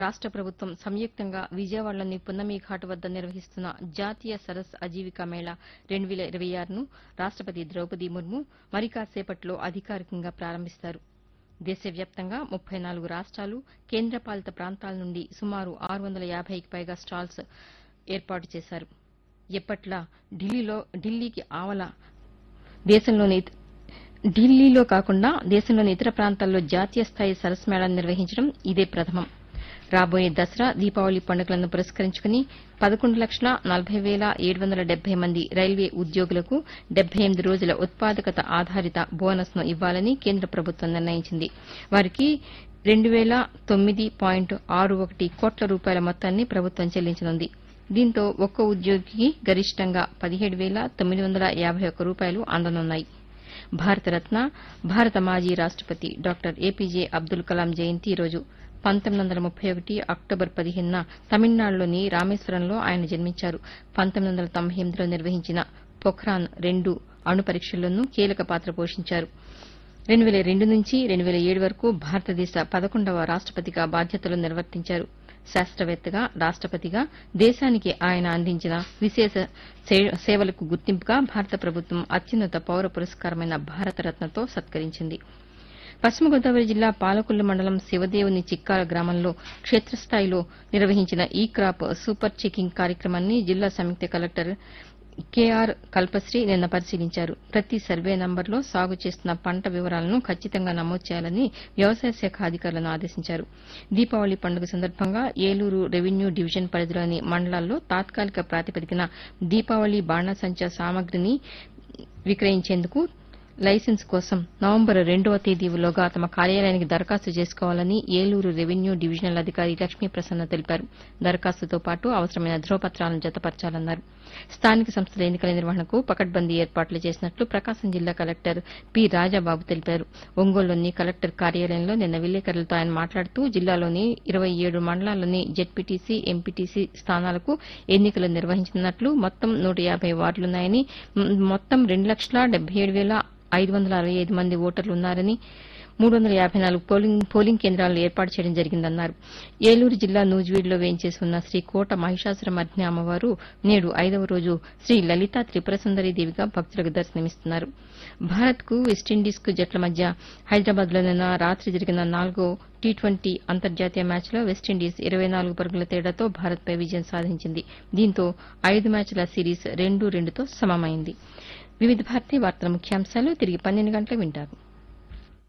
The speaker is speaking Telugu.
రాష్ట ప్రభుత్వం సంయుక్తంగా విజయవాడలోని పున్నమి ఘాట్ వద్ద నిర్వహిస్తున్న జాతీయ సరస్ అజీవికా మేళా రెండు వేల ఇరవై ఆరును రాష్టపతి ద్రౌపది ముర్ము మరి కాసేపట్లో అధికారికంగా ప్రారంభిస్తారు దేశవ్యాప్తంగా ముప్పై నాలుగు రాష్ట్రాలు కేంద్రపాలిత ప్రాంతాల నుండి సుమారు ఆరు వందల యాభైకి పైగా స్టాల్స్ ఏర్పాటు చేశారు ఎప్పట్లా ఢిల్లీలో ఢిల్లీకి ఆవల దేశంలోని ఇత- ఢిల్లీలో కాకుండా దేశంలోని ఇతర ప్రాంతాల్లో జాతీయ స్థాయి సరస్ మేళాను నిర్వహించడం ఇదే ప్రథమం రాబోయే దసరా దీపావళి పండుగలను పురస్కరించుకుని పదకొండు లక్షల నలభై వేల ఏడు వందల డెబ్బై మంది రైల్వే ఉద్యోగులకు డెబ్బై ఎనిమిది రోజుల ఉత్పాదకత ఆధారిత బోనస్ ను ఇవ్వాలని కేంద్ర ప్రభుత్వం నిర్ణయించింది వారికి రెండు వేల తొమ్మిది పాయింట్ ఆరు ఒకటి కోట్ల రూపాయల మొత్తాన్ని ప్రభుత్వం చెల్లించనుంది దీంతో ఒక్కో ఉద్యోగికి గరిష్టంగా పదిహేడు వేల తొమ్మిది వందల యాభై ఒక్క రూపాయలు అందనున్నాయి భారతరత్న భారత మాజీ రాష్టపతి డాక్టర్ ఏపీజే అబ్దుల్ కలాం జయంతి ఈరోజు పంతొమ్మిది వందల ముప్పై ఒకటి అక్టోబర్ పదిహేనున తమిళనాడులోని రామేశ్వరంలో ఆయన జన్మించారు పంతొమ్మిది వందల తొంభై ఎనిమిదిలో నిర్వహించిన పొఖ్రాన్ రెండు అణు పరీక్షల్లోనూ కీలక పాత్ర పోషించారు రెండు వేల రెండు నుంచి రెండు వేల ఏడు వరకు భారతదేశ పదకొండవ రాష్టపతిగా బాధ్యతలు నిర్వర్తించారు శాస్త్రవేత్తగా రాష్టపతిగా దేశానికి ఆయన అందించిన విశేష సే- సేవలకు గుర్తింపుగా భారత ప్రభుత్వం అత్యున్నత పౌర పురస్కారమైన భారతరత్నతో సత్కరించింది పశ్చిమ గోదావరి జిల్లా పాలకొల్లు మండలం శివదేవుని చిక్కాల గ్రామంలో క్షేత్రస్థాయిలో నిర్వహించిన ఈ క్రాప్ సూపర్ చెకింగ్ కార్యక్రమాన్ని జిల్లా సంయుక్త కలెక్టర్ కేఆర్ కల్పశ్రీ నిన్న పరిశీలించారు ప్రతి సర్వే నంబర్లో సాగు చేస్తున్న పంట వివరాలను ఖచ్చితంగా నమోదు చేయాలని వ్యవసాయ శాఖ అధికారులను ఆదేశించారు దీపావళి పండుగ సందర్భంగా ఏలూరు రెవెన్యూ డివిజన్ పరిధిలోని మండలాల్లో తాత్కాలిక ప్రాతిపదికన దీపావళి బాణాసంచా సామగ్రిని విక్రయించేందుకు లైసెన్స్ కోసం నవంబర్ రెండవ తేదీలోగా తమ కార్యాలయానికి దరఖాస్తు చేసుకోవాలని ఏలూరు రెవెన్యూ డివిజనల్ అధికారి లక్ష్మీ ప్రసన్న తెలిపారు దరఖాస్తుతో పాటు అవసరమైన ధ్రువపత్రాలను జతపరచాలన్నారు స్థానిక సంస్థల ఎన్నికల నిర్వహణకు పకడ్బందీ ఏర్పాట్లు చేసినట్లు ప్రకాశం జిల్లా కలెక్టర్ పి రాజాబాబు తెలిపారు ఒంగోలులోని కలెక్టర్ కార్యాలయంలో నిన్న విలేకరులతో ఆయన మాట్లాడుతూ జిల్లాలోని ఇరవై ఏడు మండలాల్లోని జెడ్పీటీసీ ఎంపీటీసీ స్థానాలకు ఎన్నికలు నిర్వహించనున్నట్లు మొత్తం నూట యాభై వార్డులున్నాయని మ్, మొత్తం రెండు లక్షల డెబ్బై ఏడు వేల ఐదు వందల అరవై ఐదు మంది ఓటర్లు ఉన్నారని మూడు వందల యాభై నాలుగు పోలింగ్ పోలింగ్ కేంద్రాలను ఏర్పాటు చేయడం జరిగిందన్నారు ఏలూరు జిల్లా నూజివీడులో వేయించేసి ఉన్న శ్రీ కోట మహిషాసురమర్ధిని అమ్మవారు నేడు ఐదవ రోజు శ్రీ లలితా త్రిపుర సుందరి దేవిగా భక్తులకు దర్శనమిస్తున్నారు భారత్ కు వెస్టిండీస్ కు జట్ల మధ్య హైదరాబాద్ లో నిన్న రాత్రి జరిగిన నాలుగో టీ ట్వంటీ అంతర్జాతీయ మ్యాచ్లో వెస్టిండీస్ ఇరవై నాలుగు పరుగుల తేడాతో భారత్పై విజయం సాధించింది దీంతో ఐదు మ్యాచ్ల సిరీస్ రెండు రెండుతో సమమైంది వివిధ భారతీయ వార్తల ముఖ్యాంశాలు తిరిగి పన్నెండు గంటలకు వింటారు